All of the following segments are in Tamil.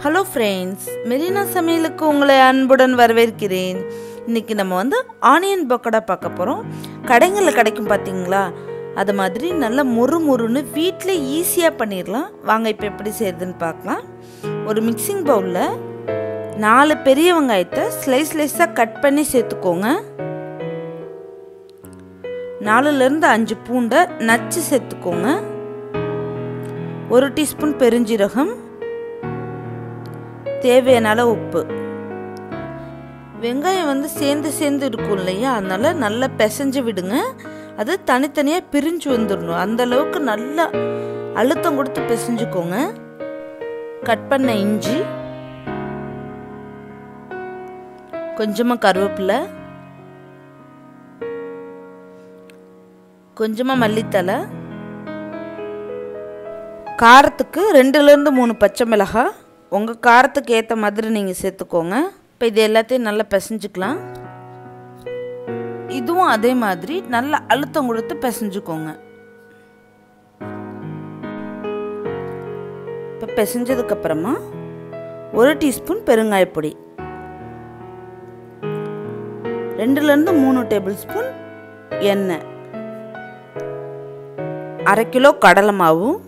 ஹலோ ஃப்ரெண்ட்ஸ் மெரினா சமையலுக்கு உங்களை அன்புடன் வரவேற்கிறேன் இன்றைக்கி நம்ம வந்து ஆனியன் பக்கோடா பார்க்க போகிறோம் கடைகளில் கிடைக்கும் பார்த்தீங்களா அது மாதிரி நல்லா மொறு மொறுன்னு வீட்டில் ஈஸியாக பண்ணிடலாம் வாங்க இப்போ எப்படி செய்யுதுன்னு பார்க்கலாம் ஒரு மிக்சிங் பவுலில் நாலு பெரிய வெங்காயத்தை ஸ்லைஸ் ஸ்லைஸாக கட் பண்ணி சேர்த்துக்கோங்க நாலுலேருந்து அஞ்சு பூண்டை நச்சு சேர்த்துக்கோங்க ஒரு டீஸ்பூன் பெருஞ்சீரகம் தேவையான அளவு உப்பு வெங்காயம் வந்து சேர்ந்து சேர்ந்து இருக்கும் இல்லையா அதனால நல்லா பிசைஞ்சு விடுங்க அது தனித்தனியாக பிரிஞ்சு வந்துடணும் அந்த அளவுக்கு நல்லா அழுத்தம் கொடுத்து பிசைஞ்சுக்கோங்க கட் பண்ண இஞ்சி கொஞ்சமாக கருவேப்பிலை கொஞ்சமாக மல்லித்தலை காரத்துக்கு ரெண்டுலேருந்து மூணு பச்சை மிளகாய் உங்கள் காரத்துக்கு ஏற்ற மாதிரி நீங்கள் சேர்த்துக்கோங்க இப்போ இது எல்லாத்தையும் நல்லா பிசைஞ்சுக்கலாம் இதுவும் அதே மாதிரி நல்லா அழுத்தம் கொடுத்து பிசைஞ்சுக்கோங்க இப்போ பிசைஞ்சதுக்கப்புறமா ஒரு டீஸ்பூன் பெருங்காயப்பொடி ரெண்டுலேருந்து மூணு டேபிள் ஸ்பூன் எண்ணெய் அரை கிலோ கடலை மாவும்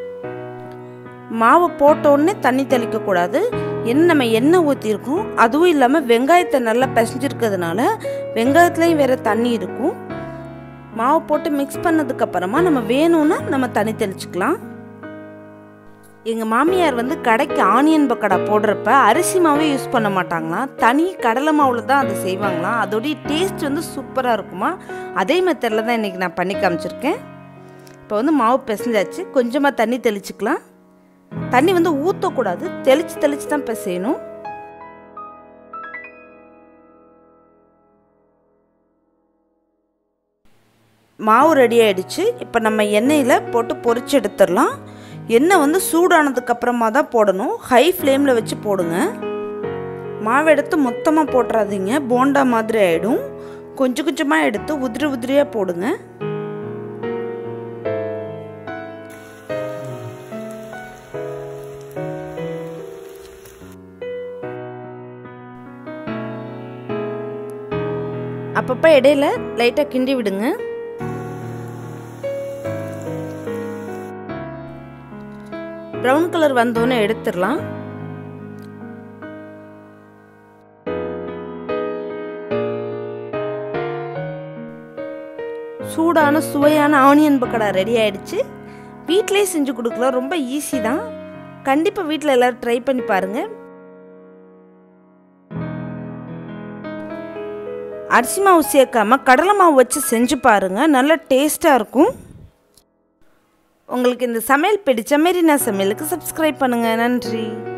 மாவை போட்ட உடனே தண்ணி தெளிக்கக்கூடாது என்ன நம்ம எண்ணெய் ஊற்றிருக்கோம் அதுவும் இல்லாமல் வெங்காயத்தை நல்லா பிசைஞ்சிருக்கிறதுனால வெங்காயத்துலேயும் வேறு தண்ணி இருக்கும் மாவு போட்டு மிக்ஸ் பண்ணதுக்கப்புறமா நம்ம வேணும்னா நம்ம தண்ணி தெளிச்சுக்கலாம் எங்கள் மாமியார் வந்து கடைக்கு ஆனியன் பக்கடா போடுறப்ப அரிசி மாவே யூஸ் பண்ண மாட்டாங்களாம் தனி கடலை மாவில் தான் அதை செய்வாங்களாம் அதோடைய டேஸ்ட் வந்து சூப்பராக இருக்குமா அதே மெத்தடில் தான் இன்றைக்கி நான் பண்ணி காமிச்சிருக்கேன் இப்போ வந்து மாவு பிசைஞ்சாச்சு கொஞ்சமாக தண்ணி தெளிச்சுக்கலாம் தண்ணி வந்து ஊற்றக்கூடாது தெளித்து தெளித்து தான் பிசையணும் மாவு ரெடி ஆயிடுச்சு இப்போ நம்ம எண்ணெயில் போட்டு பொரிச்சு எடுத்துடலாம் எண்ணெய் வந்து சூடானதுக்கப்புறமா தான் போடணும் ஹை ஃப்ளேமில் வச்சு போடுங்க மாவு எடுத்து மொத்தமாக போட்டுறாதீங்க போண்டா மாதிரி ஆகிடும் கொஞ்சம் கொஞ்சமாக எடுத்து உதிரி உதிரியாக போடுங்க அப்பப்போ இடையில லைட்டாக கிண்டி விடுங்க ப்ரௌன் கலர் வந்தோன்னே எடுத்துடலாம் சூடான சுவையான ஆனியன் பக்கடா ரெடி ஆயிடுச்சு வீட்டிலே செஞ்சு கொடுக்கலாம் ரொம்ப ஈஸி தான் கண்டிப்பாக வீட்டில் எல்லோரும் ட்ரை பண்ணி பாருங்கள் அரிசி மாவு சேர்க்காம கடலை மாவு வச்சு செஞ்சு பாருங்கள் நல்ல டேஸ்ட்டாக இருக்கும் உங்களுக்கு இந்த சமையல் பிடிச்ச மாரி நான் சமையலுக்கு சப்ஸ்கிரைப் பண்ணுங்கள் நன்றி